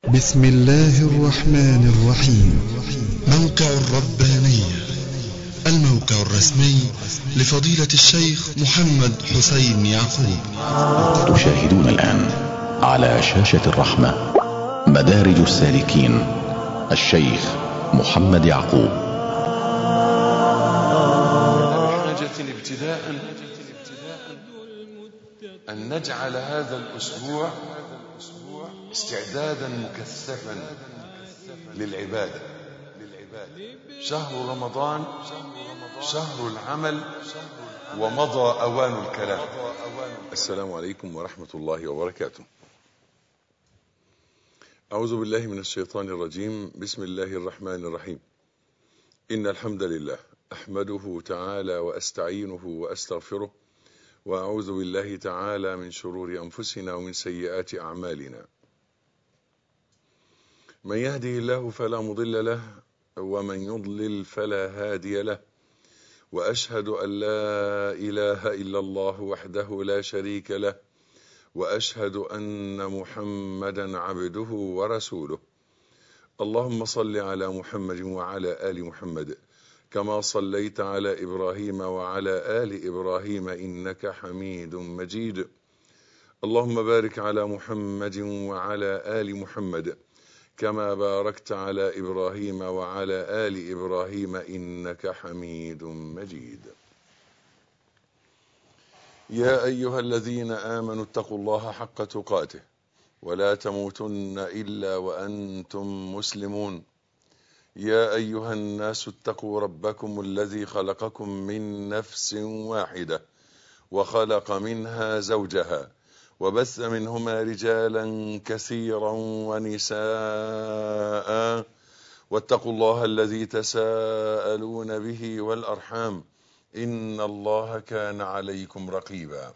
بسم الله الرحمن الرحيم موقع الربانية الموقع الرسمي لفضيلة الشيخ محمد حسين يعقوب تشاهدون الآن على شاشة الرحمة مدارج السالكين الشيخ محمد يعقوب حاجة ابتداء أن نجعل هذا الأسبوع استعدادا مكثفا للعبادة شهر رمضان شهر العمل ومضى أوان الكلام السلام عليكم ورحمة الله وبركاته أعوذ بالله من الشيطان الرجيم بسم الله الرحمن الرحيم إن الحمد لله أحمده تعالى وأستعينه وأستغفره وأعوذ بالله تعالى من شرور أنفسنا ومن سيئات أعمالنا من يهده الله فلا مضل له ومن يضلل فلا هادي له وأشهد أن لا إله إلا الله وحده لا شريك له وأشهد أن محمدا عبده ورسوله اللهم صل على محمد وعلى آل محمد كما صليت على إبراهيم وعلى آل إبراهيم إنك حميد مجيد اللهم بارك على محمد وعلى آل محمد كما باركت على إبراهيم وعلى آل إبراهيم إنك حميد مجيد يا أيها الذين آمنوا اتقوا الله حق تقاته ولا تموتن إلا وأنتم مسلمون يا أيها الناس اتقوا ربكم الذي خلقكم من نفس واحدة وخلق منها زوجها وبث منهما رجالا كثيرا ونساء واتقوا الله الذي تساءلون به والأرحام إن الله كان عليكم رقيبا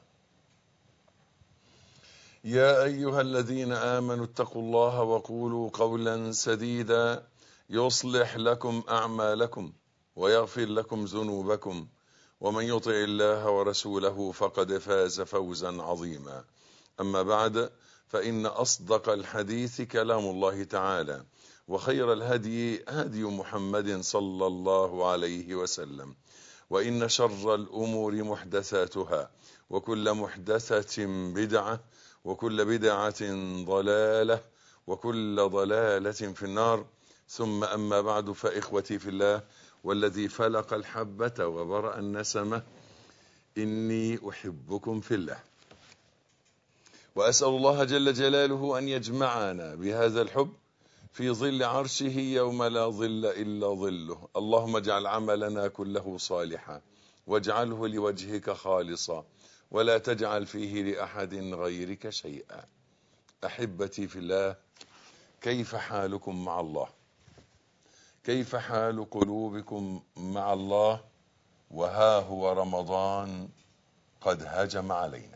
يا أيها الذين آمنوا اتقوا الله وقولوا قولا سديدا يصلح لكم أعمالكم ويغفر لكم ذنوبكم ومن يطع الله ورسوله فقد فاز فوزا عظيما أما بعد فإن أصدق الحديث كلام الله تعالى وخير الهدي هدي محمد صلى الله عليه وسلم وإن شر الأمور محدثاتها وكل محدثة بدعة وكل بدعة ضلالة وكل ضلالة في النار ثم أما بعد فإخوتي في الله والذي فلق الحبة وبرأ النسمة إني أحبكم في الله وأسأل الله جل جلاله أن يجمعنا بهذا الحب في ظل عرشه يوم لا ظل إلا ظله اللهم اجعل عملنا كله صالحا واجعله لوجهك خالصا ولا تجعل فيه لأحد غيرك شيئا أحبتي في الله كيف حالكم مع الله كيف حال قلوبكم مع الله وها هو رمضان قد هجم علينا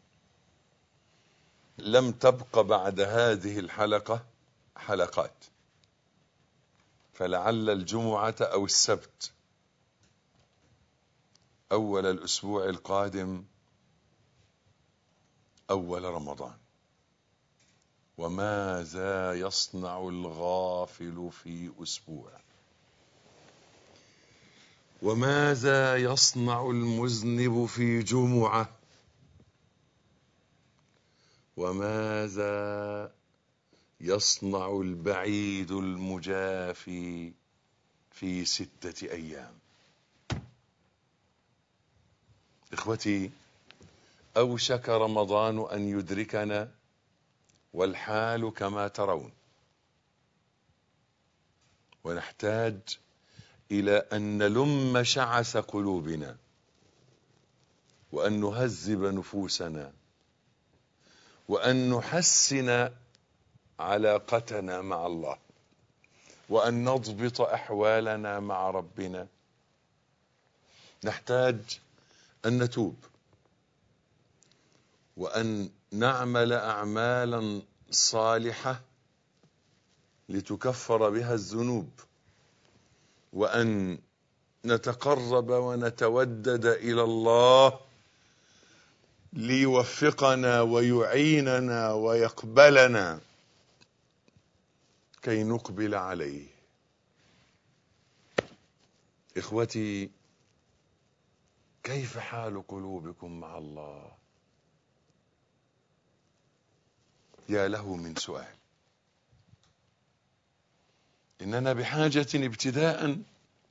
لم تبق بعد هذه الحلقة حلقات فلعل الجمعة أو السبت أول الأسبوع القادم أول رمضان وماذا يصنع الغافل في أسبوع وماذا يصنع المذنب في جمعة وماذا يصنع البعيد المجافي في ستة أيام إخوتي أوشك رمضان أن يدركنا والحال كما ترون ونحتاج إلى أن نلم شعث قلوبنا وأن نهذب نفوسنا وأن نحسن علاقتنا مع الله وأن نضبط أحوالنا مع ربنا نحتاج أن نتوب وأن نعمل أعمالا صالحة لتكفر بها الذنوب وأن نتقرب ونتودد إلى الله ليوفقنا ويعيننا ويقبلنا كي نقبل عليه اخوتي كيف حال قلوبكم مع الله يا له من سؤال اننا بحاجه ابتداء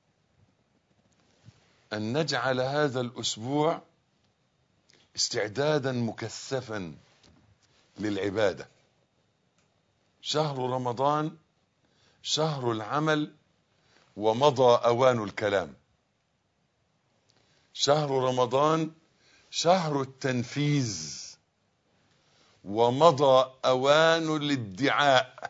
ان نجعل هذا الاسبوع استعدادا مكثفا للعباده شهر رمضان شهر العمل ومضى اوان الكلام شهر رمضان شهر التنفيذ ومضى اوان الادعاء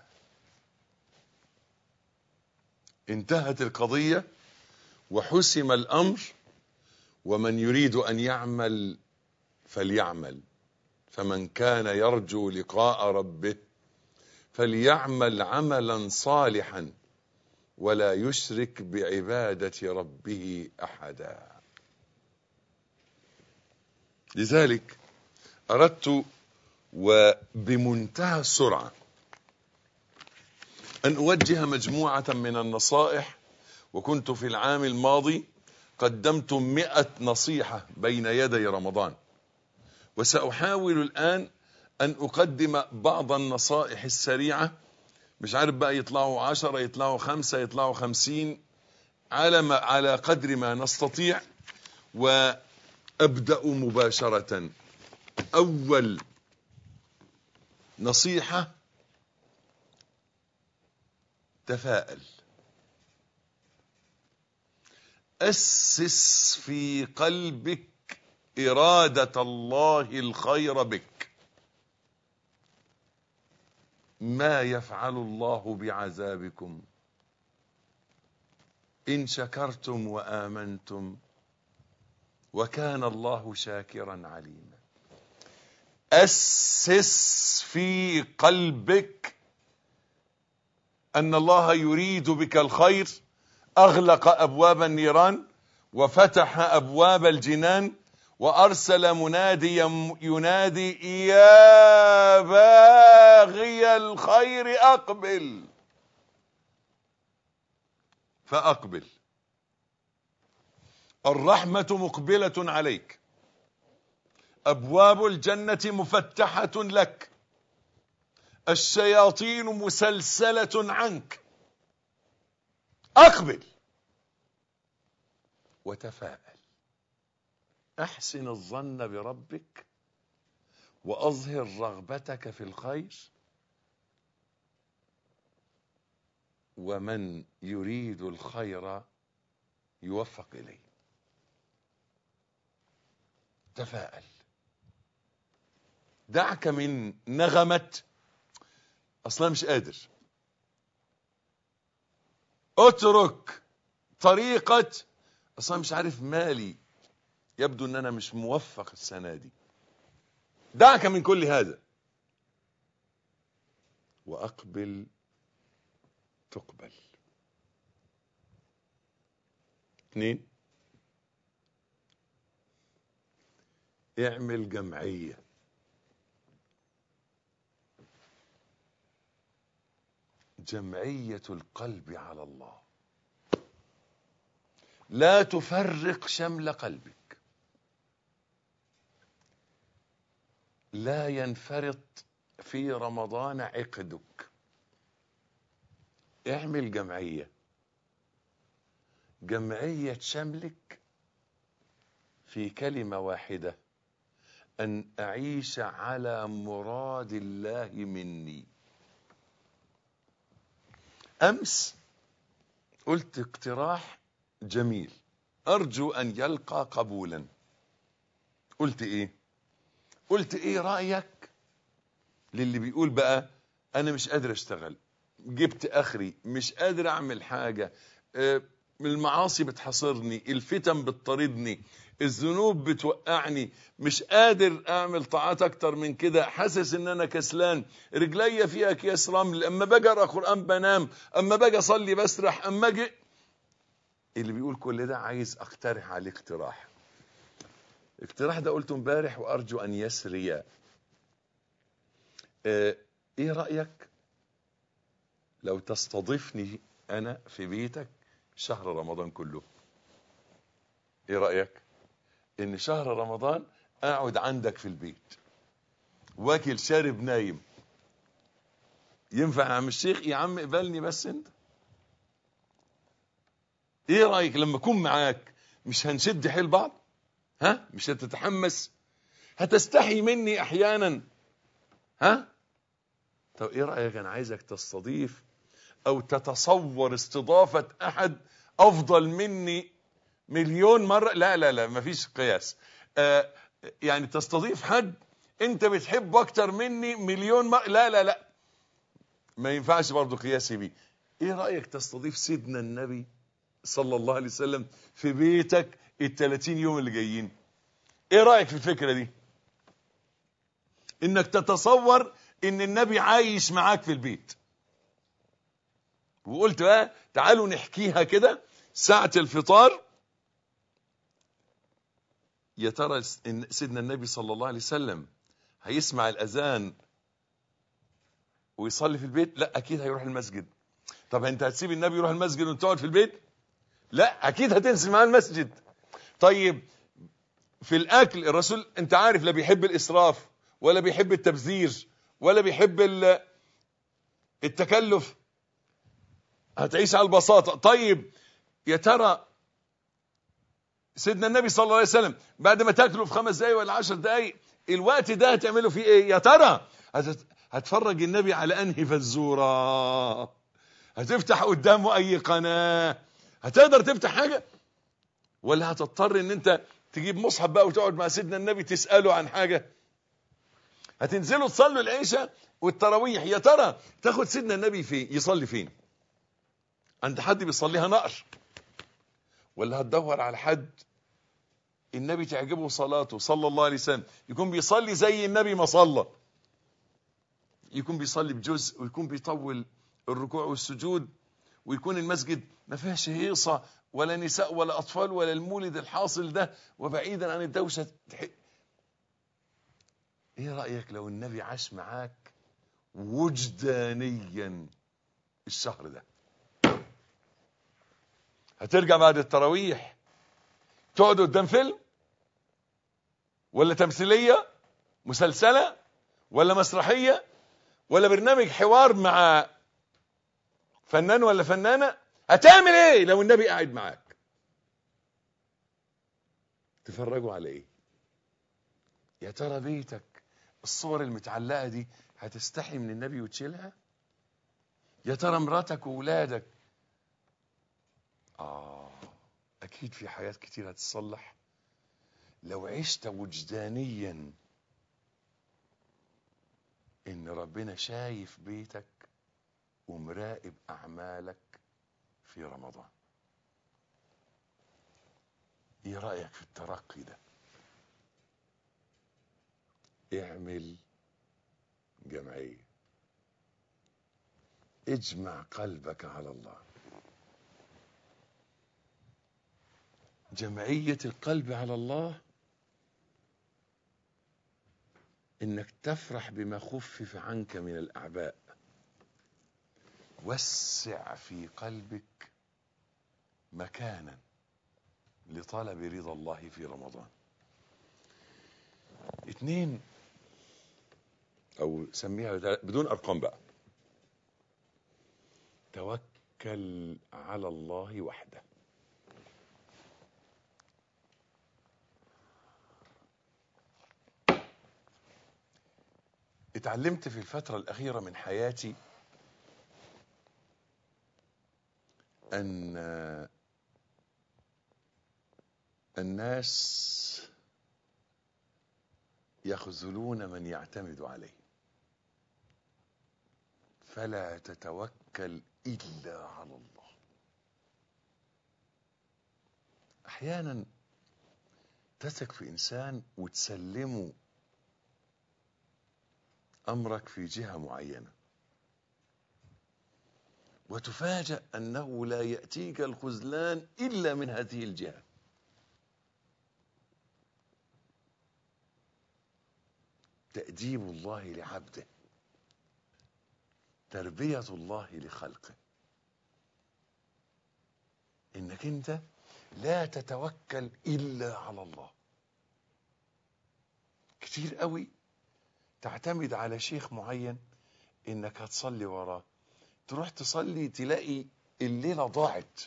انتهت القضيه وحسم الامر ومن يريد ان يعمل فليعمل فمن كان يرجو لقاء ربه فليعمل عملا صالحا ولا يشرك بعباده ربه احدا لذلك اردت وبمنتهى السرعه ان اوجه مجموعه من النصائح وكنت في العام الماضي قدمت مئة نصيحة بين يدي رمضان وسأحاول الآن أن أقدم بعض النصائح السريعة مش عارف بقى يطلعوا عشرة يطلعوا خمسة يطلعوا خمسين على, ما على قدر ما نستطيع وأبدأ مباشرة أول نصيحة تفاءل أسس في قلبك إرادة الله الخير بك ما يفعل الله بعذابكم إن شكرتم وآمنتم وكان الله شاكرا عليما أسس في قلبك أن الله يريد بك الخير أغلق أبواب النيران وفتح أبواب الجنان وأرسل مناديا ينادي يا باغي الخير أقبل فأقبل الرحمة مقبلة عليك أبواب الجنة مفتحة لك الشياطين مسلسلة عنك أقبل وتفاءل أحسن الظن بربك وأظهر رغبتك في الخير ومن يريد الخير يوفق إليه تفاءل دعك من نغمة أصلا مش قادر اترك طريقة اصلا مش عارف مالي يبدو ان انا مش موفق السنة دي دعك من كل هذا واقبل تقبل اثنين اعمل جمعية جمعية القلب على الله لا تفرق شمل قلبك لا ينفرط في رمضان عقدك اعمل جمعية جمعية شملك في كلمة واحدة أن أعيش على مراد الله مني أمس قلت اقتراح جميل أرجو أن يلقى قبولا قلت إيه قلت إيه رأيك للي بيقول بقى أنا مش قادر أشتغل جبت آخري مش قادر أعمل حاجة آه، المعاصي بتحاصرني الفتن بتطاردني الذنوب بتوقعني مش قادر اعمل طاعات اكتر من كده حاسس ان انا كسلان رجليا فيها اكياس رمل اما باجي اقرا قران بنام اما باجي اصلي بسرح اما اجي اللي بيقول كل ده عايز اقترح عليه اقتراح الاقتراح ده قلته امبارح وارجو ان يسري اه ايه رايك لو تستضيفني انا في بيتك شهر رمضان كله ايه رايك ان شهر رمضان اقعد عندك في البيت واكل شارب نايم ينفع يا عم الشيخ يا عم اقبلني بس انت ايه رايك لما اكون معاك مش هنشد حيل بعض ها مش هتتحمس هتستحي مني احيانا ها طب ايه رايك انا عايزك تستضيف او تتصور استضافه احد افضل مني مليون مره لا لا لا مفيش قياس آه يعني تستضيف حد انت بتحبه اكتر مني مليون مره لا لا لا ما ينفعش برضه قياسي بيه ايه رايك تستضيف سيدنا النبي صلى الله عليه وسلم في بيتك ال 30 يوم اللي جايين ايه رايك في الفكره دي انك تتصور ان النبي عايش معاك في البيت وقلت بقى تعالوا نحكيها كده ساعة الفطار يا ترى إن سيدنا النبي صلى الله عليه وسلم هيسمع الأذان ويصلي في البيت لا أكيد هيروح المسجد طب أنت هتسيب النبي يروح المسجد وانت تقعد في البيت لا أكيد هتنزل معاه المسجد طيب في الأكل الرسول أنت عارف لا بيحب الإسراف ولا بيحب التبذير ولا بيحب التكلف هتعيش على البساطة طيب يا ترى سيدنا النبي صلى الله عليه وسلم بعد ما تاكله في خمس دقايق ولا عشر دقايق الوقت ده هتعمله فيه ايه يا ترى هتفرج النبي على انهي فزورة هتفتح قدامه اي قناة هتقدر تفتح حاجة ولا هتضطر ان انت تجيب مصحف بقى وتقعد مع سيدنا النبي تسأله عن حاجة هتنزلوا تصلوا العشاء والتراويح يا ترى تاخد سيدنا النبي فين يصلي فين عند حد بيصليها نقر ولا هتدور على حد النبي تعجبه صلاته صلى الله عليه وسلم يكون بيصلي زي النبي ما صلى يكون بيصلي بجزء ويكون بيطول الركوع والسجود ويكون المسجد ما فيهاش هيصة ولا نساء ولا أطفال ولا المولد الحاصل ده وبعيدا عن الدوشة ايه رأيك لو النبي عاش معاك وجدانيا الشهر ده هترجع بعد التراويح تقعد قدام فيلم ولا تمثيلية مسلسلة ولا مسرحية ولا برنامج حوار مع فنان ولا فنانة هتعمل ايه لو النبي قاعد معاك تفرجوا على ايه يا ترى بيتك الصور المتعلقة دي هتستحي من النبي وتشيلها يا ترى مراتك وولادك آه أكيد في حاجات كتير هتتصلح لو عشت وجدانيا إن ربنا شايف بيتك ومراقب أعمالك في رمضان إيه رأيك في الترقي ده اعمل جمعية اجمع قلبك على الله جمعية القلب على الله انك تفرح بما خفف عنك من الاعباء وسع في قلبك مكانا لطلب رضا الله في رمضان اتنين او سميها بدون ارقام بقى توكل على الله وحده اتعلمت في الفترة الأخيرة من حياتي أن الناس يخذلون من يعتمد عليه فلا تتوكل إلا على الله أحيانا تثق في إنسان وتسلمه أمرك في جهة معينة وتفاجأ أنه لا يأتيك الخذلان إلا من هذه الجهة تأديب الله لعبده تربية الله لخلقه انك انت لا تتوكل الا على الله كتير قوي تعتمد على شيخ معين انك هتصلي وراه تروح تصلي تلاقي الليله ضاعت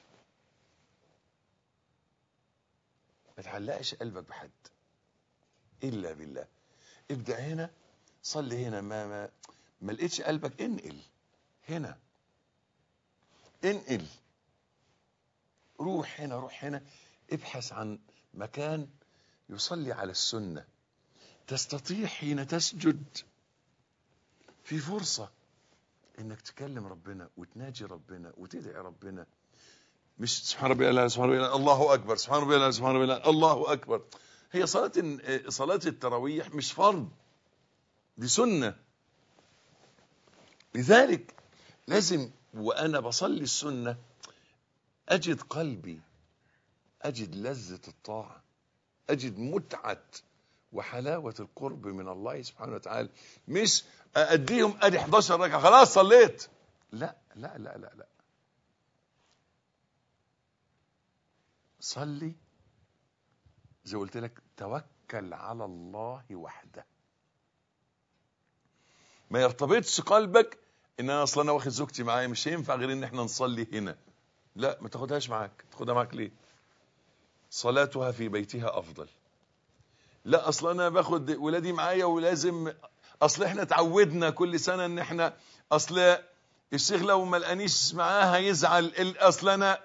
ما تعلقش قلبك بحد الا بالله ابدا هنا صلي هنا ما ما ما لقيتش قلبك انقل هنا انقل روح هنا روح هنا ابحث عن مكان يصلي على السنة تستطيع حين تسجد في فرصة انك تكلم ربنا وتناجي ربنا وتدعي ربنا مش سبحان ربي الله سبحان ربي الله الله اكبر سبحان ربي الله سبحان ربي الله الله اكبر هي صلاة صلاة التراويح مش فرض دي سنة لذلك لازم وانا بصلي السنة اجد قلبي اجد لذة الطاعة اجد متعة وحلاوة القرب من الله سبحانه وتعالى مش اديهم ادي 11 ركعة خلاص صليت لا لا لا لا لا صلي زي قلت لك توكل على الله وحده ما يرتبطش قلبك ان انا اصلا انا واخد زوجتي معايا مش هينفع غير ان احنا نصلي هنا لا ما تاخدهاش معاك تاخدها معاك ليه صلاتها في بيتها افضل لا اصلا انا باخد ولادي معايا ولازم اصل احنا اتعودنا كل سنه ان احنا اصل الشيخ لو ما لقانيش معاه هيزعل اصل انا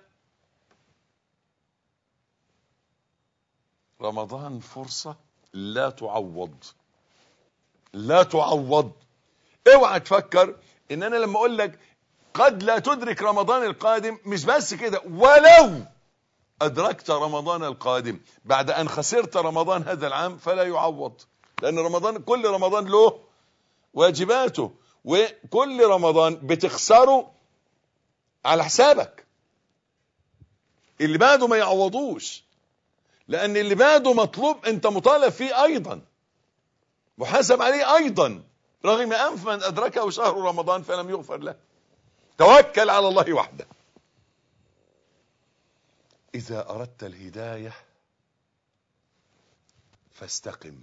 رمضان فرصه لا تعوض لا تعوض اوعى تفكر ان انا لما اقول لك قد لا تدرك رمضان القادم مش بس كده ولو ادركت رمضان القادم بعد ان خسرت رمضان هذا العام فلا يعوض لان رمضان كل رمضان له واجباته وكل رمضان بتخسره على حسابك اللي بعده ما يعوضوش لان اللي بعده مطلوب انت مطالب فيه ايضا محاسب عليه ايضا رغم انف من ادركه شهر رمضان فلم يغفر له توكل على الله وحده اذا اردت الهدايه فاستقم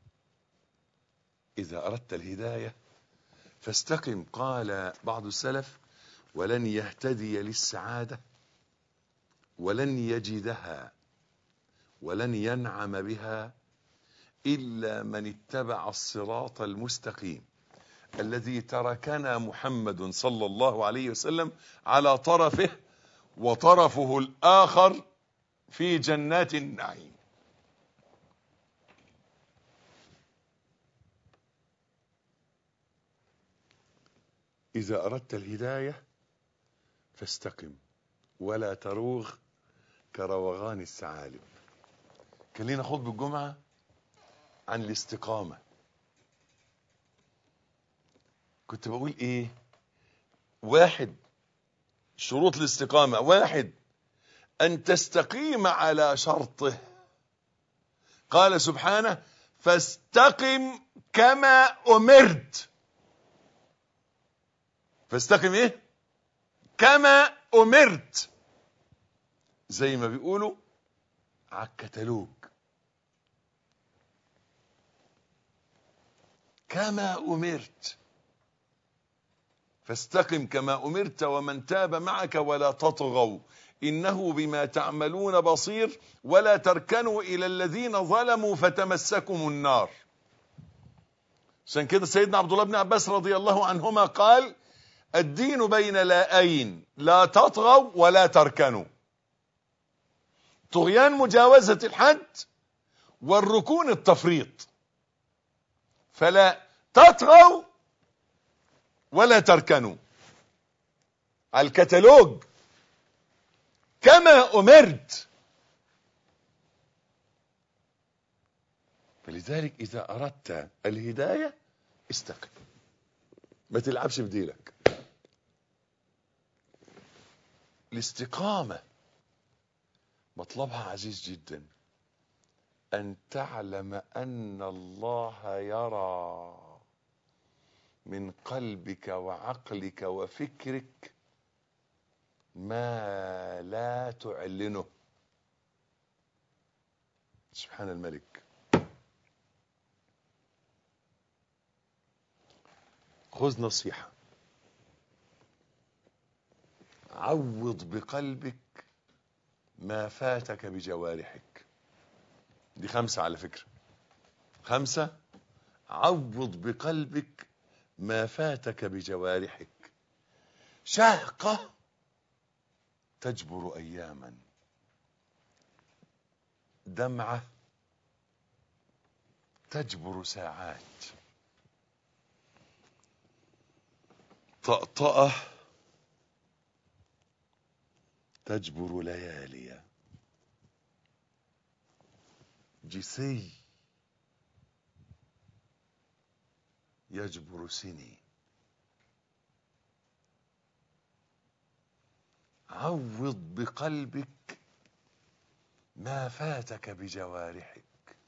اذا اردت الهدايه فاستقم قال بعض السلف ولن يهتدي للسعاده ولن يجدها ولن ينعم بها الا من اتبع الصراط المستقيم الذي تركنا محمد صلى الله عليه وسلم على طرفه وطرفه الاخر في جنات النعيم اذا اردت الهدايه فاستقم ولا تروغ كروغان الثعالب كان لينا خطبه الجمعه عن الاستقامه كنت بقول ايه واحد شروط الاستقامة واحد ان تستقيم على شرطه قال سبحانه فاستقم كما امرت فاستقم ايه كما امرت زي ما بيقولوا على الكتالوج كما امرت فاستقم كما امرت ومن تاب معك ولا تطغوا انه بما تعملون بصير ولا تركنوا الى الذين ظلموا فتمسكم النار عشان كده سيدنا عبد الله بن عباس رضي الله عنهما قال الدين بين لاءين لا تطغوا ولا تركنوا طغيان مجاوزة الحد والركون التفريط فلا تطغوا ولا تركنوا على الكتالوج كما امرت فلذلك اذا اردت الهدايه استقم ما تلعبش بديلك الاستقامه مطلبها عزيز جدا ان تعلم ان الله يرى من قلبك وعقلك وفكرك ما لا تعلنه سبحان الملك خذ نصيحة عوض بقلبك ما فاتك بجوارحك دي خمسة على فكرة خمسة عوض بقلبك ما فاتك بجوارحك شهقة تجبر أياما دمعة تجبر ساعات طأطأة تجبر ليالي جسي يجبر سنين عوض بقلبك ما فاتك بجوارحك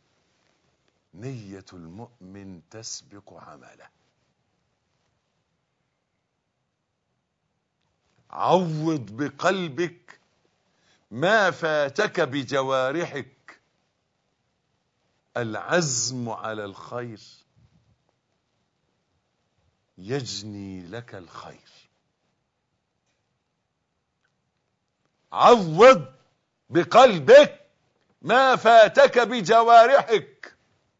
نية المؤمن تسبق عمله عوض بقلبك ما فاتك بجوارحك العزم على الخير يجني لك الخير عوض بقلبك ما فاتك بجوارحك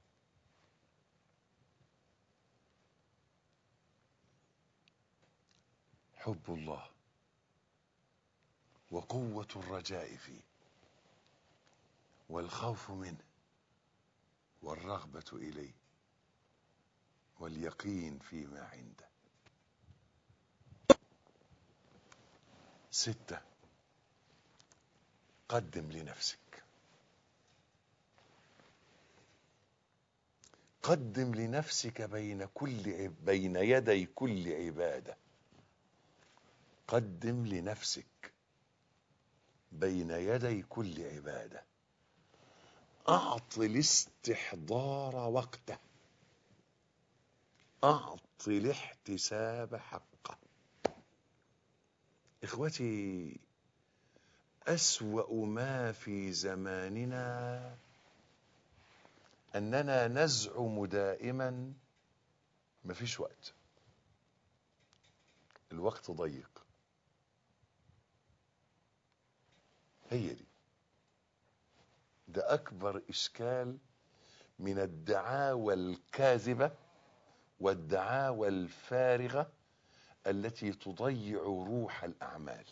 حب الله وقوة الرجاء فيه والخوف منه والرغبة إليه واليقين فيما عنده ستة قدم لنفسك قدم لنفسك بين كل عب- بين يدي كل عبادة قدم لنفسك بين يدي كل عبادة أعط الاستحضار وقته أعط الاحتساب حقه إخوتي أسوأ ما في زماننا أننا نزعم دائما مفيش وقت الوقت ضيق هي دي ده أكبر إشكال من الدعاوى الكاذبة والدعاوى الفارغة التي تضيع روح الأعمال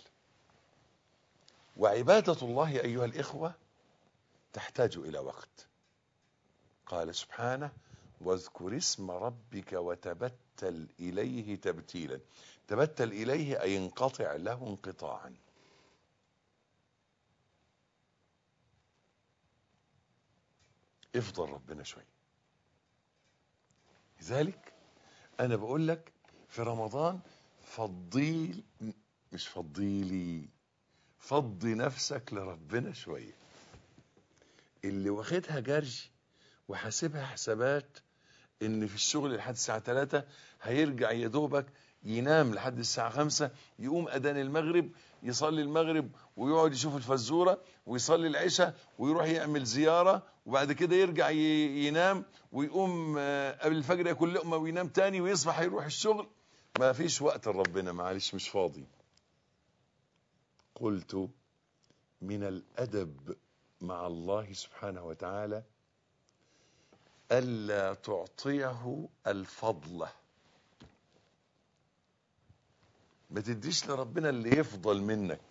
وعبادة الله أيها الإخوة تحتاج إلى وقت قال سبحانه واذكر اسم ربك وتبتل إليه تبتيلا تبتل إليه أي انقطع له انقطاعا افضل ربنا شوي لذلك أنا بقول لك في رمضان فضيل مش فضيلي فضي نفسك لربنا شوية اللي واخدها جري وحاسبها حسابات ان في الشغل لحد الساعة 3 هيرجع يا دوبك ينام لحد الساعة 5 يقوم أذان المغرب يصلي المغرب ويقعد يشوف الفزورة ويصلي العشاء ويروح يعمل زيارة وبعد كده يرجع ي- ينام ويقوم آه، قبل الفجر ياكل لقمة وينام تاني ويصبح يروح الشغل ما فيش وقت لربنا معلش مش فاضي قلت من الأدب مع الله سبحانه وتعالى ألا تعطيه الفضل ما تديش لربنا اللي يفضل منك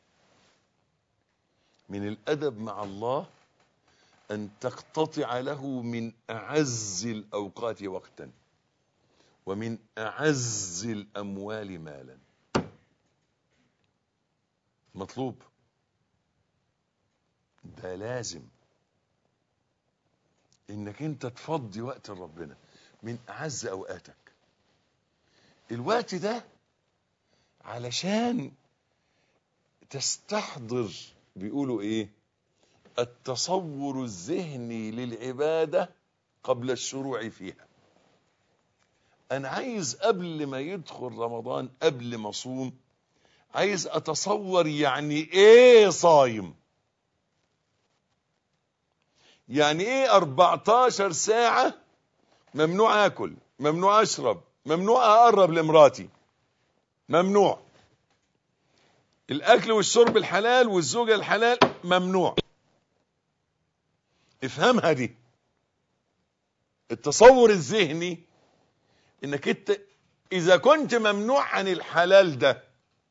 من الأدب مع الله أن تقتطع له من أعز الأوقات وقتا ومن أعز الأموال مالا مطلوب ده لازم انك انت تفضي وقت لربنا من اعز اوقاتك الوقت ده علشان تستحضر بيقولوا ايه التصور الذهني للعبادة قبل الشروع فيها انا عايز قبل ما يدخل رمضان قبل ما اصوم عايز اتصور يعني ايه صايم يعني ايه 14 ساعة ممنوع اكل ممنوع اشرب ممنوع اقرب لمراتي ممنوع الاكل والشرب الحلال والزوجة الحلال ممنوع افهمها دي التصور الذهني انك انت اذا كنت ممنوع عن الحلال ده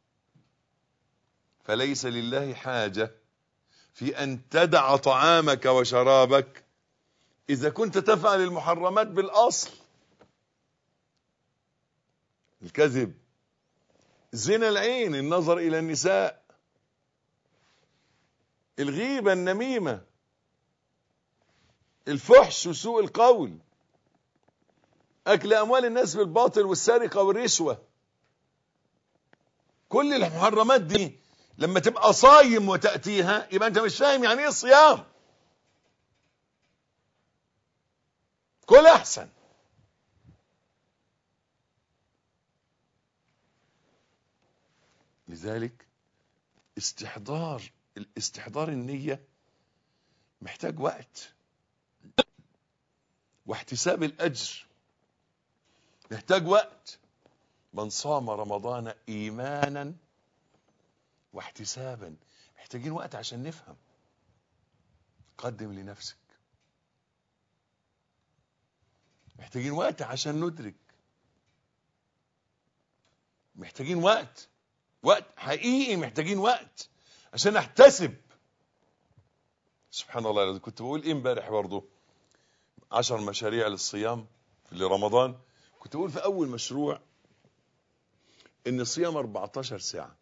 فليس لله حاجة في ان تدع طعامك وشرابك اذا كنت تفعل المحرمات بالاصل الكذب زنا العين النظر الى النساء الغيبة النميمة الفحش وسوء القول اكل اموال الناس بالباطل والسرقة والرشوة كل المحرمات دي لما تبقى صايم وتأتيها يبقى انت مش فاهم يعني ايه صيام كل احسن لذلك استحضار الاستحضار النية محتاج وقت واحتساب الأجر محتاج وقت من صام رمضان إيمانا واحتسابا محتاجين وقت عشان نفهم قدم لنفسك محتاجين وقت عشان ندرك محتاجين وقت وقت حقيقي محتاجين وقت عشان احتسب سبحان الله كنت بقول ايه امبارح برضه عشر مشاريع للصيام لرمضان كنت بقول في اول مشروع ان الصيام 14 ساعة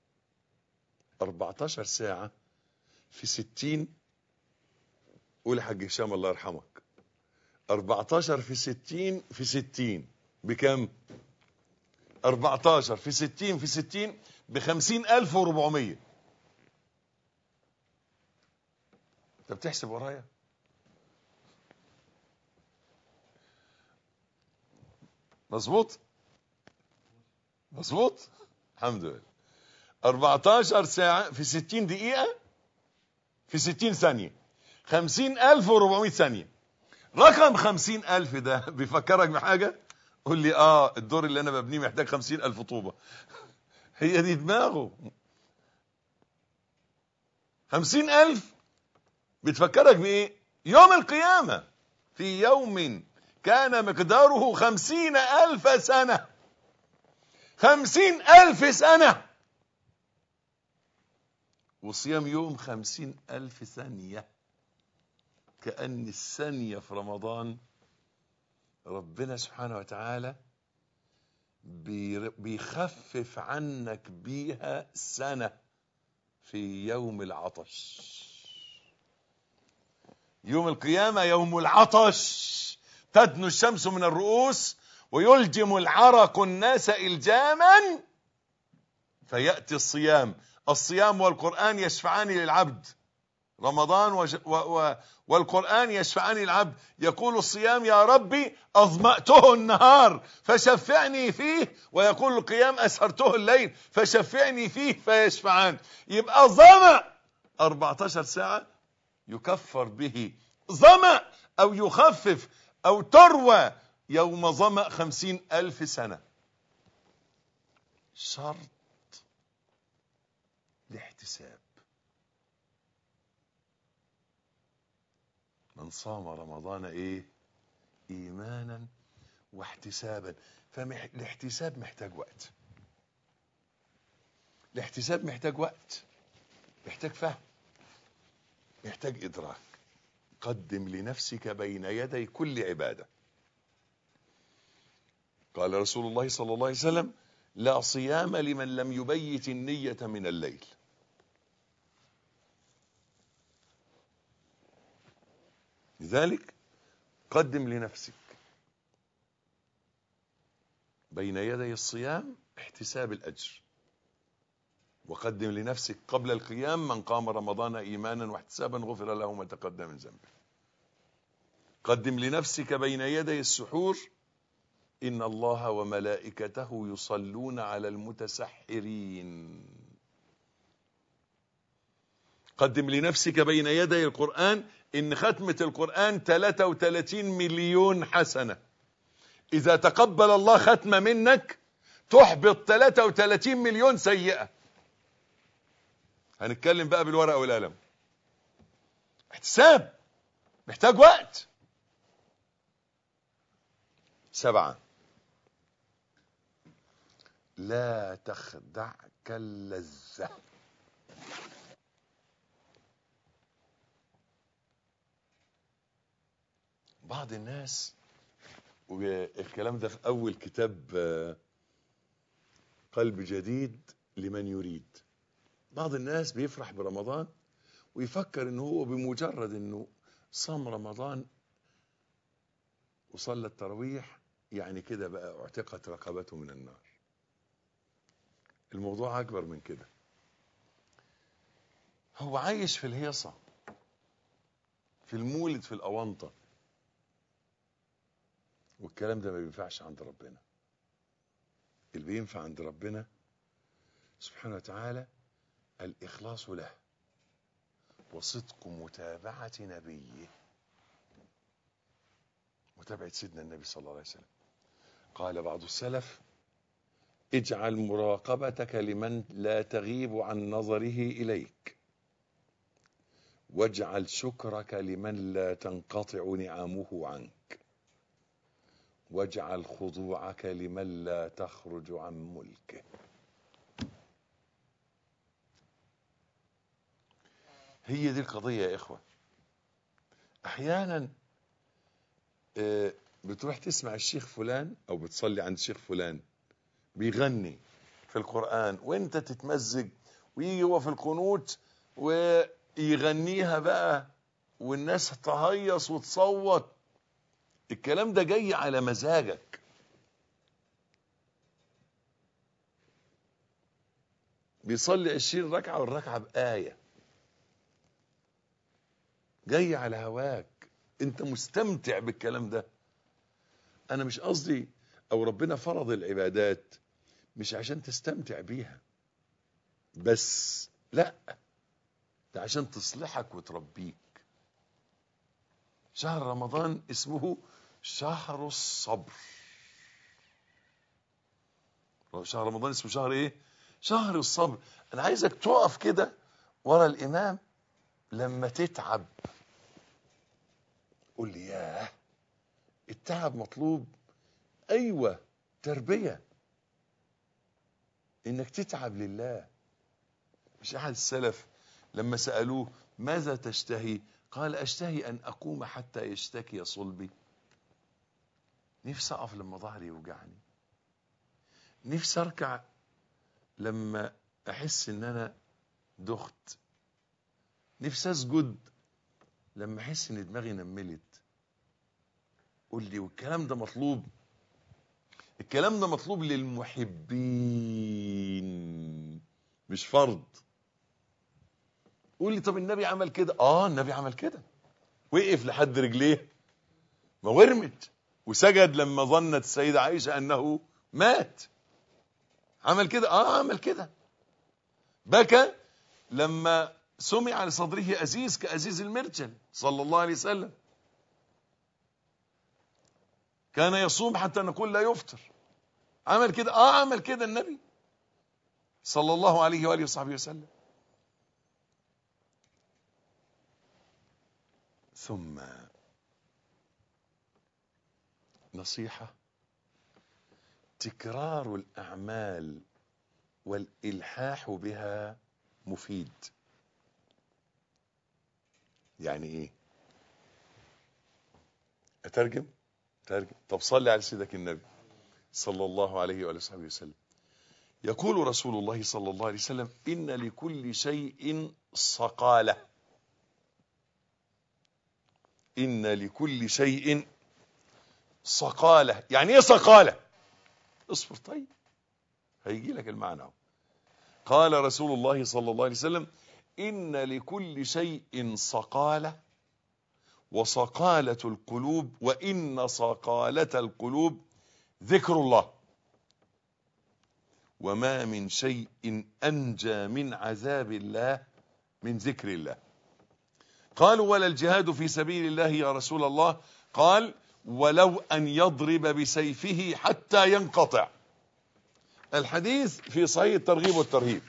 14 ساعة في 60 قول يا حاج هشام الله يرحمك 14 في 60 في 60 بكم 14 في 60 في 60 ب 50400 انت بتحسب ورايا مظبوط مظبوط الحمد لله 14 ساعة في 60 دقيقة في 60 ثانية 50400 ثانية رقم 50000 ده بيفكرك بحاجة قول لي اه الدور اللي انا ببنيه محتاج 50000 طوبة هي دي دماغه 50000 بتفكرك بايه يوم القيامة في يوم كان مقداره خمسين ألف سنة خمسين ألف سنة وصيام يوم خمسين ألف ثانية كأن الثانية في رمضان ربنا سبحانه وتعالى بيخفف عنك بيها سنة في يوم العطش يوم القيامة يوم العطش تدنو الشمس من الرؤوس ويلجم العرق الناس إلجاما فيأتي الصيام الصيام والقرآن يشفعان للعبد رمضان وج... و... و... والقرآن يشفعان للعبد يقول الصيام يا ربي أظمأته النهار فشفعني فيه ويقول القيام أسهرته الليل فشفعني فيه فيشفعان يبقى ظمأ 14 ساعة يكفر به ظمأ أو يخفف أو تروى يوم ظمأ خمسين ألف سنة شرط الاحتساب من صام رمضان ايه ايمانا واحتسابا فالاحتساب محتاج وقت الاحتساب محتاج وقت محتاج فهم محتاج ادراك قدم لنفسك بين يدي كل عبادة قال رسول الله صلى الله عليه وسلم لا صيام لمن لم يبيت النية من الليل لذلك قدم لنفسك بين يدي الصيام احتساب الأجر وقدم لنفسك قبل القيام من قام رمضان إيمانا واحتسابا غفر له ما تقدم من ذنبه قدم لنفسك بين يدي السحور إن الله وملائكته يصلون على المتسحرين قدم لنفسك بين يدي القرآن إن ختمة القرآن 33 مليون حسنة إذا تقبل الله ختمة منك تحبط 33 مليون سيئة هنتكلم بقى بالورقة والقلم احتساب محتاج وقت سبعة لا تخدعك اللذة بعض الناس والكلام ده في أول كتاب آه، قلب جديد لمن يريد بعض الناس بيفرح برمضان ويفكر ان هو بمجرد انه صام رمضان وصلى التراويح يعني كده بقى اعتقت رقبته من النار الموضوع اكبر من كده هو عايش في الهيصة في المولد في الاونطة والكلام ده ما بينفعش عند ربنا اللي بينفع عند ربنا سبحانه وتعالى الإخلاص له وصدق متابعة نبيه متابعة سيدنا النبي صلى الله عليه وسلم قال بعض السلف اجعل مراقبتك لمن لا تغيب عن نظره إليك واجعل شكرك لمن لا تنقطع نعمه عنك واجعل خضوعك لمن لا تخرج عن ملكه هي دي القضية يا إخوة أحيانا آه، بتروح تسمع الشيخ فلان أو بتصلي عند الشيخ فلان بيغني في القرآن وانت تتمزج ويجي هو في القنوت ويغنيها بقى والناس تهيص وتصوت الكلام ده جاي على مزاجك بيصلي عشرين ركعة والركعة بآية جاي على هواك انت مستمتع بالكلام ده انا مش قصدي او ربنا فرض العبادات مش عشان تستمتع بيها بس لا ده عشان تصلحك وتربيك شهر رمضان اسمه شهر الصبر شهر رمضان اسمه شهر ايه شهر الصبر انا عايزك تقف كده ورا الامام لما تتعب قول لي ياه التعب مطلوب ايوه تربيه انك تتعب لله مش احد السلف لما سالوه ماذا تشتهي قال اشتهي ان اقوم حتى يشتكي صلبي نفسي اقف لما ظهري يوجعني نفسي اركع لما احس ان انا دخت نفسي اسجد لما احس ان دماغي نملت قول لي والكلام ده مطلوب الكلام ده مطلوب للمحبين مش فرض قول لي طب النبي عمل كده اه النبي عمل كده وقف لحد رجليه ما ورمت وسجد لما ظنت السيدة عائشة انه مات عمل كده اه عمل كده بكى لما سمع لصدره أزيز كأزيز المرجل صلى الله عليه وسلم كان يصوم حتى نقول لا يفطر عمل كده اه عمل كده النبي صلى الله عليه وآله وصحبه وسلم ثم نصيحة تكرار الأعمال والإلحاح بها مفيد يعني ايه اترجم ترجم طب صلي على سيدك النبي صلى الله عليه وآله وصحبه وسلم يقول رسول الله صلى الله عليه وسلم إن لكل شيء صقالة إن لكل شيء صقالة يعني إيه صقالة اصبر طيب هيجي لك المعنى اهو. قال رسول الله صلى الله عليه وسلم إن لكل شيء صقالة وصقالة القلوب وإن صقالة القلوب ذكر الله وما من شيء أنجى من عذاب الله من ذكر الله قالوا ولا الجهاد في سبيل الله يا رسول الله قال ولو أن يضرب بسيفه حتى ينقطع الحديث في صحيح الترغيب والترهيب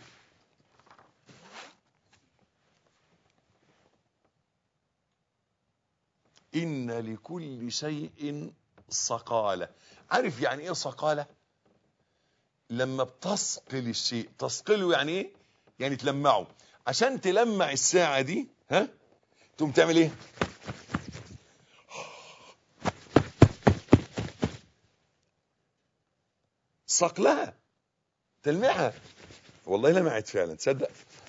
إن لكل شيء صقالة عارف يعني إيه صقالة لما بتصقل الشيء تصقله يعني إيه يعني تلمعه عشان تلمع الساعة دي ها تقوم تعمل إيه صقلها تلمعها والله لمعت فعلا تصدق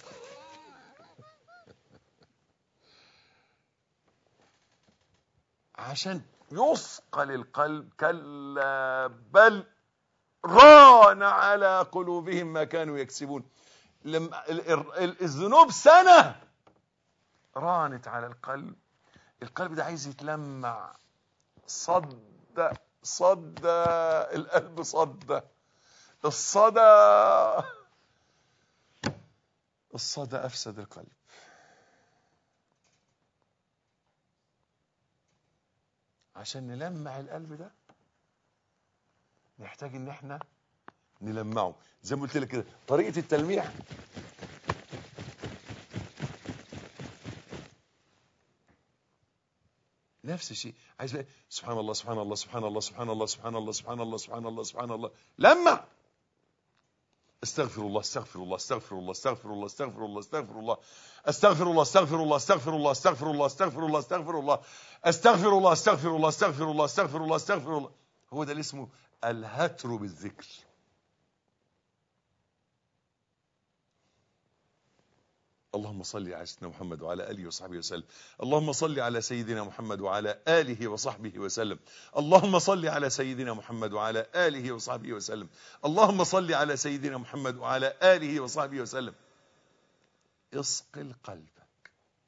عشان يثقل القلب كلا بل ران على قلوبهم ما كانوا يكسبون لما الذنوب سنة رانت على القلب القلب ده عايز يتلمع صد صد القلب صد الصدى الصدى أفسد القلب عشان نلمع القلب ده نحتاج ان احنا نلمعه زي ما قلت لك كده طريقه التلميع نفس الشيء عايز بقى سبحان الله سبحان الله سبحان الله سبحان الله سبحان الله سبحان الله سبحان الله سبحان الله لمع استغفر الله استغفر الله استغفر الله استغفر الله استغفر الله استغفر الله استغفر الله استغفر الله استغفر الله استغفر الله استغفر الله استغفر الله استغفر الله استغفر الله استغفر الله استغفر الله استغفر الله هو ده اللي اسمه الهتر بالذكر اللهم صل على سيدنا محمد وعلى اله وصحبه وسلم اللهم صل على سيدنا محمد وعلى اله وصحبه وسلم اللهم صل على سيدنا محمد وعلى اله وصحبه وسلم اللهم صل على سيدنا محمد وعلى اله وصحبه وسلم اصقل قلبك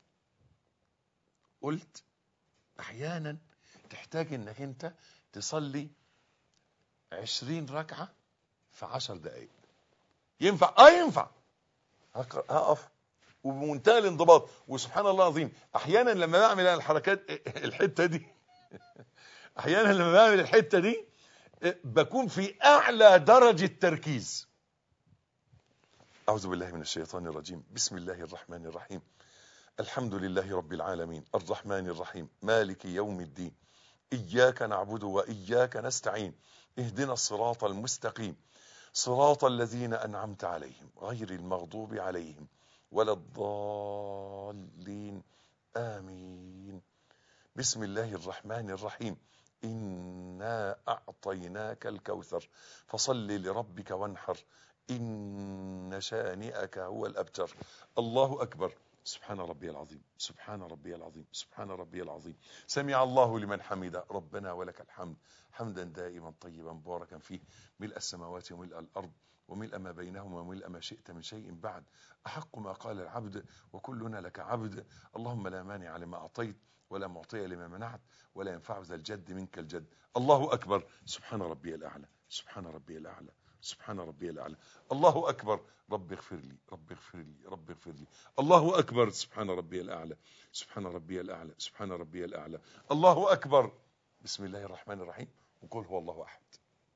قلت احيانا تحتاج انك انت تصلي عشرين ركعة في عشر دقايق ينفع اه ينفع هقف وبمنتهى الانضباط وسبحان الله العظيم احيانا لما بعمل الحركات الحته دي احيانا لما بعمل الحته دي بكون في اعلى درجه تركيز اعوذ بالله من الشيطان الرجيم بسم الله الرحمن الرحيم الحمد لله رب العالمين الرحمن الرحيم مالك يوم الدين اياك نعبد واياك نستعين اهدنا الصراط المستقيم صراط الذين انعمت عليهم غير المغضوب عليهم ولا الضالين آمين بسم الله الرحمن الرحيم إنا أعطيناك الكوثر فصل لربك وانحر إن شانئك هو الأبتر الله أكبر سبحان ربي العظيم سبحان ربي العظيم سبحان ربي العظيم سمع الله لمن حمده ربنا ولك الحمد حمدا دائما طيبا مباركا فيه ملء السماوات وملء الأرض وملء ما بينهما وملء ما شئت من شيء بعد أحق ما قال العبد وكلنا لك عبد اللهم لا مانع لما أعطيت ولا معطي لما منعت ولا ينفع ذا الجد منك الجد الله أكبر سبحان ربي الأعلى سبحان ربي الأعلى سبحان ربي الأعلى الله أكبر رب اغفر لي رب اغفر لي رب اغفر لي الله أكبر سبحان ربي الأعلى سبحان ربي الأعلى سبحان ربي الأعلى الله أكبر بسم الله الرحمن الرحيم وقل هو الله أحد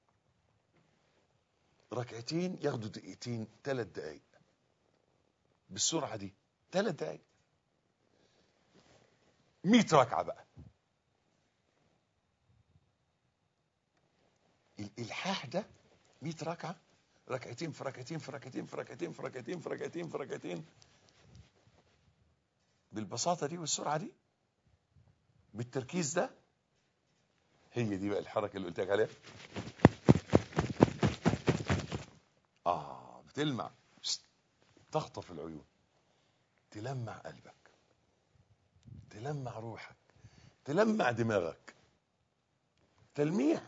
ركعتين ياخدوا دقيقتين ثلاث دقايق بالسرعة دي ثلاث دقايق 100 ركعة بقى الإلحاح ده 100 ركعة ركعتين في ركعتين في ركعتين في ركعتين في ركعتين في ركعتين في ركعتين بالبساطة دي والسرعة دي بالتركيز ده هي دي بقى الحركة اللي قلت لك عليها آه بتلمع تخطف العيون تلمع قلبك تلمع روحك تلمع دماغك تلميع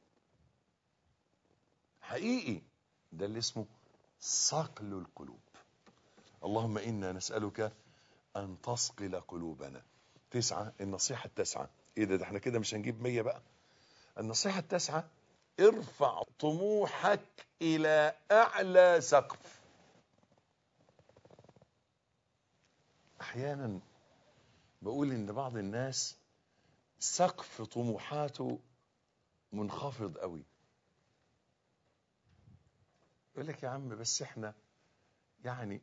حقيقي ده اللي اسمه صقل القلوب اللهم إنا نسألك أن تصقل قلوبنا تسعة النصيحة التاسعة إيه ده, ده احنا كده مش هنجيب مية بقى النصيحة التاسعة ارفع طموحك الى اعلى سقف احيانا بقول ان بعض الناس سقف طموحاته منخفض قوي يقول لك يا عم بس احنا يعني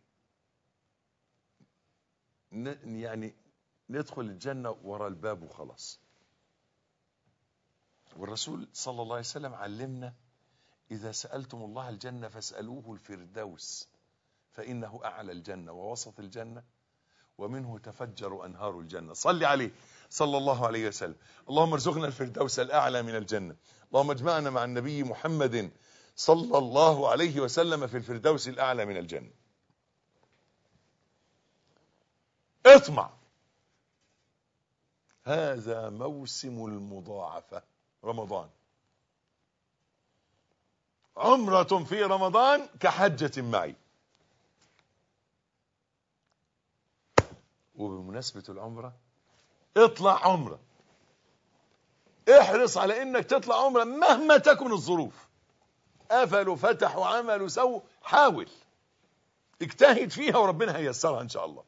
ن- يعني ندخل الجنة ورا الباب وخلاص والرسول صلى الله عليه وسلم علمنا إذا سألتم الله الجنة فاسألوه الفردوس فإنه أعلى الجنة ووسط الجنة ومنه تفجر أنهار الجنة صل عليه صلى الله عليه وسلم اللهم ارزقنا الفردوس الأعلى من الجنة اللهم اجمعنا مع النبي محمد صلى الله عليه وسلم في الفردوس الأعلى من الجنة اطمع هذا موسم المضاعفة رمضان عمرة في رمضان كحجة معي وبمناسبة العمرة اطلع عمرة احرص على انك تطلع عمرة مهما تكن الظروف قفلوا فتحوا عملوا سووا حاول اجتهد فيها وربنا هيسرها ان شاء الله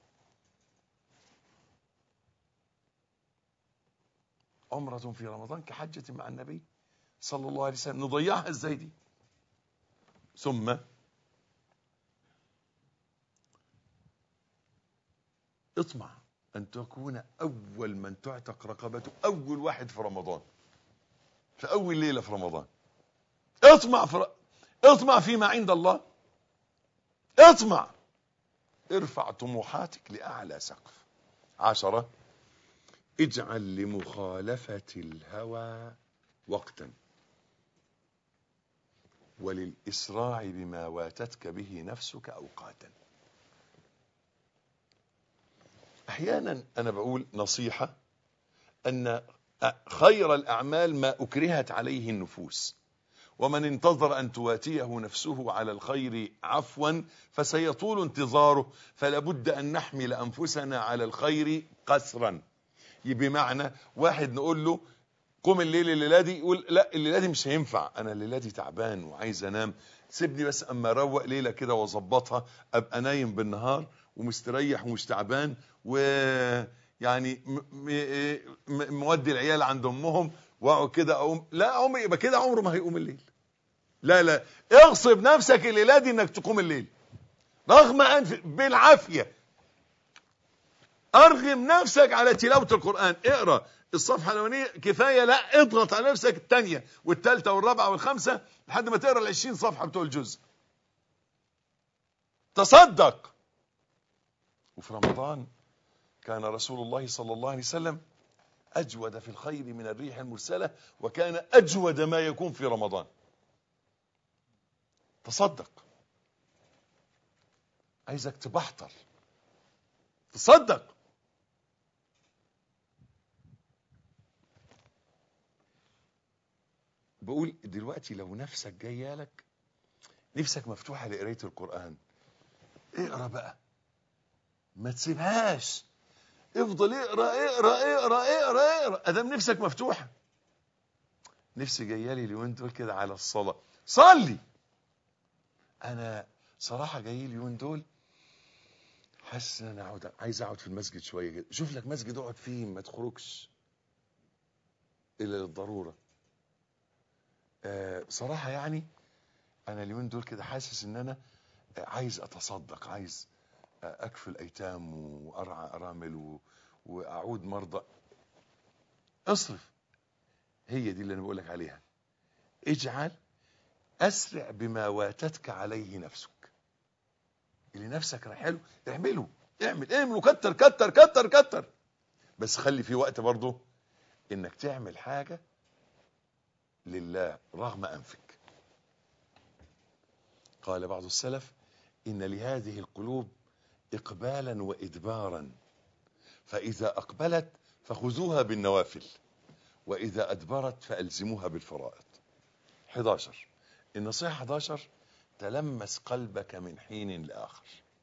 عمرة في رمضان كحجة مع النبي صلى الله عليه وسلم نضيعها ازاي دي ثم اطمع ان تكون اول من تعتق رقبته اول واحد في رمضان في اول ليلة في رمضان اطمع في ر... اطمع فيما عند الله اطمع ارفع طموحاتك لأعلى سقف عشرة اجعل لمخالفة الهوى وقتا وللإسراع بما واتتك به نفسك أوقاتا أحيانا أنا بقول نصيحة أن خير الأعمال ما أكرهت عليه النفوس ومن انتظر أن تواتيه نفسه على الخير عفوا فسيطول انتظاره فلا بد أن نحمل أنفسنا على الخير قسرا بمعنى واحد نقول له قم الليل الليلة دي يقول لا الليلة دي مش هينفع أنا الليلة دي تعبان وعايز أنام سيبني بس أما أروق ليلة كده وأظبطها أبقى نايم بالنهار ومستريح ومش تعبان ويعني مودي العيال عند أمهم واقعد كده أقوم لا عمري يبقى كده عمره ما هيقوم الليل لا لا اغصب نفسك الليلة دي انك تقوم الليل رغم انف بالعافية ارغم نفسك على تلاوة القرآن اقرأ الصفحة الاولانية كفاية لا اضغط على نفسك الثانية والثالثة والرابعة والخامسة لحد ما تقرأ العشرين صفحة بتوع الجزء تصدق وفي رمضان كان رسول الله صلى الله عليه وسلم أجود في الخير من الريح المرسلة وكان أجود ما يكون في رمضان تصدق عايزك تبحتر تصدق بقول دلوقتي لو نفسك جايه لك نفسك مفتوحه لقرايه القران اقرا بقى ما تسيبهاش افضل اقرا اقرا اقرا اقرا اقرا ادام نفسك مفتوحه نفسي جايه لي اليومين دول كده على الصلاه صلي انا صراحه جاي لي اليومين دول حاسس ان انا اقعد عايز اقعد في المسجد شويه كده شوف لك مسجد اقعد فيه ما تخرجش الا للضروره آه صراحه يعني انا اليومين دول كده حاسس ان انا عايز اتصدق عايز اكفل ايتام وارعى ارامل و... واعود مرضى اصرف هي دي اللي انا بقول لك عليها اجعل اسرع بما واتتك عليه نفسك اللي نفسك رايح له اعمله اعمل اعمل وكتر كتر كتر كتر بس خلي في وقت برضه انك تعمل حاجه لله رغم انفك قال بعض السلف ان لهذه القلوب إقبالا وإدبارا فإذا أقبلت فخذوها بالنوافل وإذا أدبرت فألزموها بالفرائض 11 النصيحة 11 تلمس قلبك من حين لآخر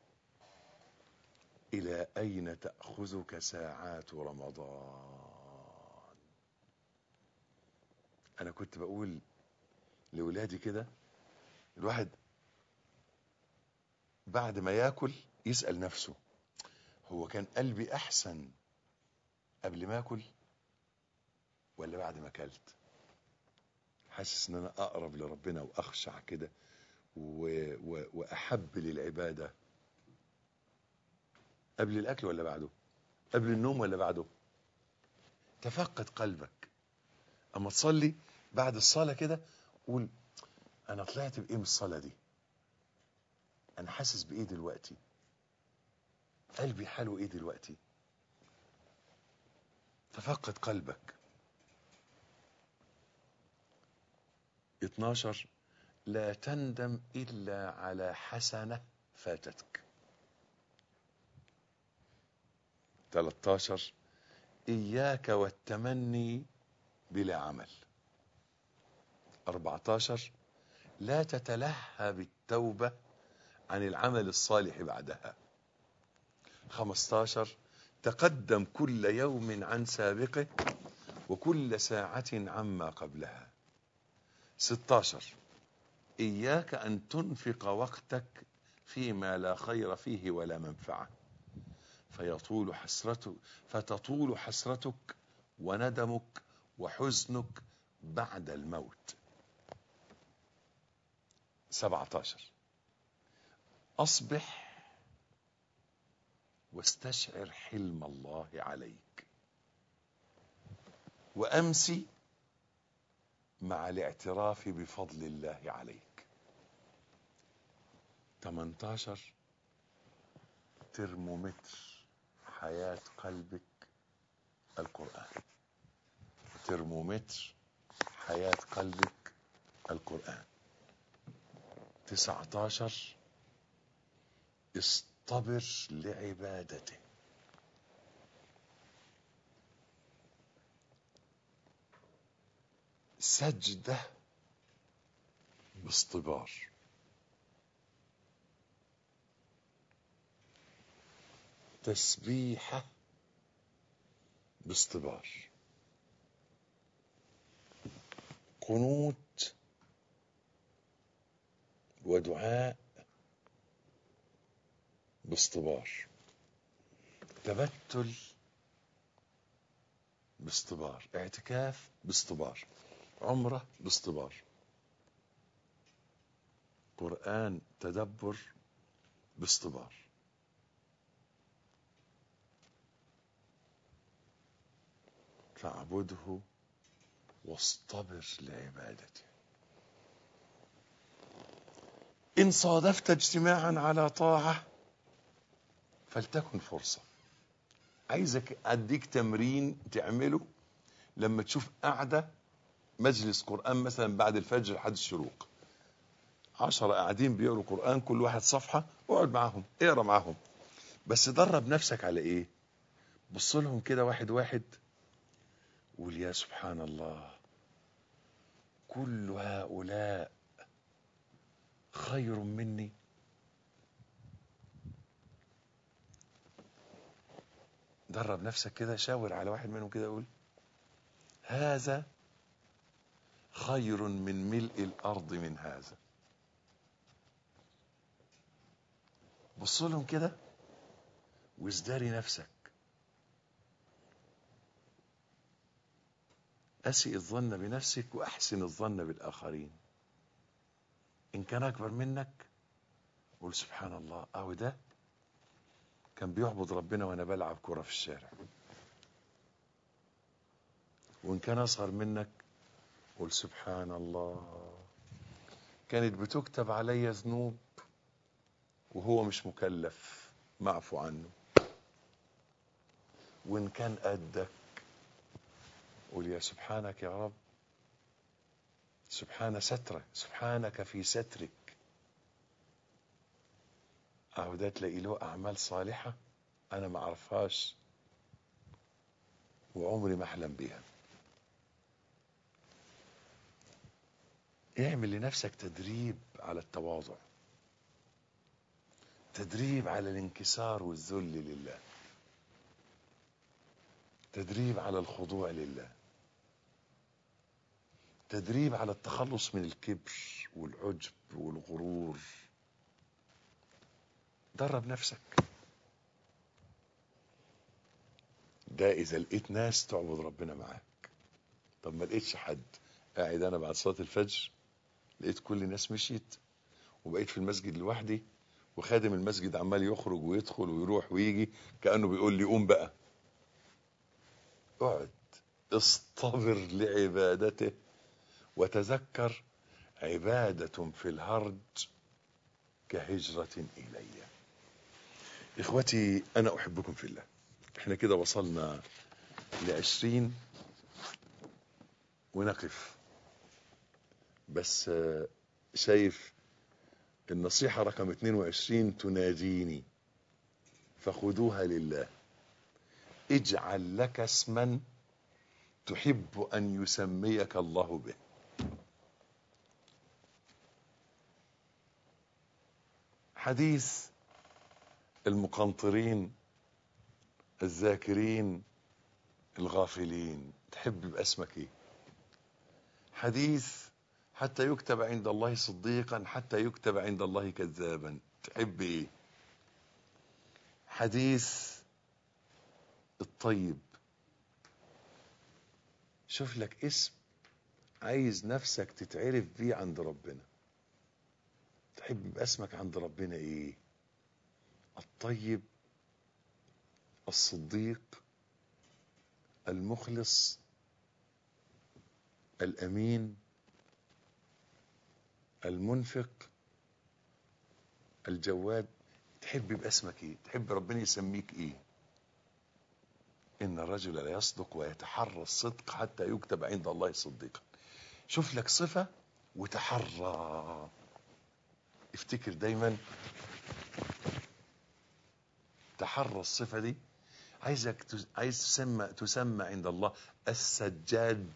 إلى أين تأخذك ساعات رمضان أنا كنت بقول لولادي كده الواحد بعد ما ياكل يسأل نفسه هو كان قلبي احسن قبل ما اكل ولا بعد ما اكلت حاسس ان انا اقرب لربنا واخشع كده و... و... واحب للعباده قبل الاكل ولا بعده قبل النوم ولا بعده تفقد قلبك اما تصلي بعد الصلاه كده قول انا طلعت بايه من الصلاه دي انا حاسس بايه دلوقتي قلبي حاله ايه دلوقتي تفقد قلبك 12 لا تندم إلا على حسنة فاتتك 13 إياك والتمني بلا عمل 14 لا تتلهى بالتوبة عن العمل الصالح بعدها 15 تقدم كل يوم عن سابقه وكل ساعة عما قبلها 16 إياك أن تنفق وقتك فيما لا خير فيه ولا منفعة فيطول حسرتك فتطول حسرتك وندمك وحزنك بعد الموت 17 أصبح واستشعر حلم الله عليك وأمسي مع الاعتراف بفضل الله عليك 18 ترمومتر حياة قلبك القرآن ترمومتر حياة قلبك القرآن 19 اصطبر لعبادته سجدة باصطبار تسبيحة باصطبار قنوت ودعاء باصطبار تبتل باصطبار اعتكاف باصطبار عمرة باصطبار قرآن تدبر باصطبار فاعبده واصطبر لعبادته إن صادفت اجتماعا على طاعة فلتكن فرصة عايزك أديك تمرين تعمله لما تشوف قاعدة مجلس قرآن مثلا بعد الفجر لحد الشروق عشرة قاعدين بيقروا قرآن كل واحد صفحة اقعد معاهم اقرا معاهم بس درب نفسك على ايه بص لهم كده واحد واحد قول يا سبحان الله كل هؤلاء خير مني درب نفسك كده شاور على واحد منهم كده قول هذا خير من ملء الارض من هذا بص لهم كده وازداري نفسك أسئ الظن بنفسك وأحسن الظن بالآخرين إن كان أكبر منك قول سبحان الله أهو ده كان بيعبد ربنا وأنا بلعب كرة في الشارع وإن كان أصغر منك قول سبحان الله كانت بتكتب علي ذنوب وهو مش مكلف معفو عنه وإن كان قدك قول يا سبحانك يا رب سبحان سترك سبحانك في سترك أهو ده تلاقي له أعمال صالحة أنا ما أعرفهاش وعمري ما أحلم بيها اعمل لنفسك تدريب على التواضع تدريب على الانكسار والذل لله تدريب على الخضوع لله تدريب على التخلص من الكبر والعجب والغرور درب نفسك ده اذا لقيت ناس تعبد ربنا معاك طب ما لقيتش حد قاعد انا بعد صلاه الفجر لقيت كل الناس مشيت وبقيت في المسجد لوحدي وخادم المسجد عمال يخرج ويدخل ويروح ويجي كانه بيقول لي قوم بقى اقعد اصطبر لعبادته وتذكر عبادة في الهرج كهجرة إلي إخوتي أنا أحبكم في الله احنا كده وصلنا لعشرين ونقف بس آه، شايف النصيحة رقم 22 تناديني فخذوها لله اجعل لك اسما تحب أن يسميك الله به حديث المقنطرين الذاكرين الغافلين تحب يبقى اسمك ايه حديث حتى يكتب عند الله صديقا حتى يكتب عند الله كذابا تحب ايه حديث الطيب شوف لك اسم عايز نفسك تتعرف بيه عند ربنا تحب يبقى اسمك عند ربنا ايه الطيب الصديق المخلص الامين المنفق الجواد تحب يبقى اسمك ايه تحب ربنا يسميك ايه ان الرجل لا يصدق ويتحرى الصدق حتى يكتب عند الله صديقا شوف لك صفة وتحرى افتكر دايما تحرى الصفة دي عايزك تس- عايز تسمى تسمى عند الله السجاد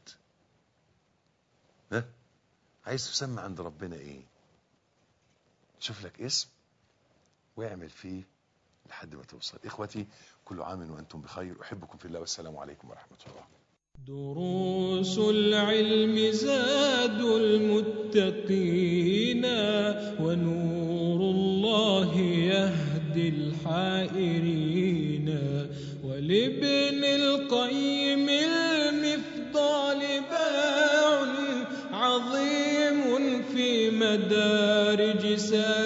ها عايز تسمى عند ربنا ايه شوف لك اسم واعمل فيه لحد ما توصل اخوتي كل عام وانتم بخير احبكم في الله والسلام عليكم ورحمه الله دروس العلم زاد المتقين ونور الله يهدي الحائرين ولابن القيم المفضال باع عظيم في مدارج سائر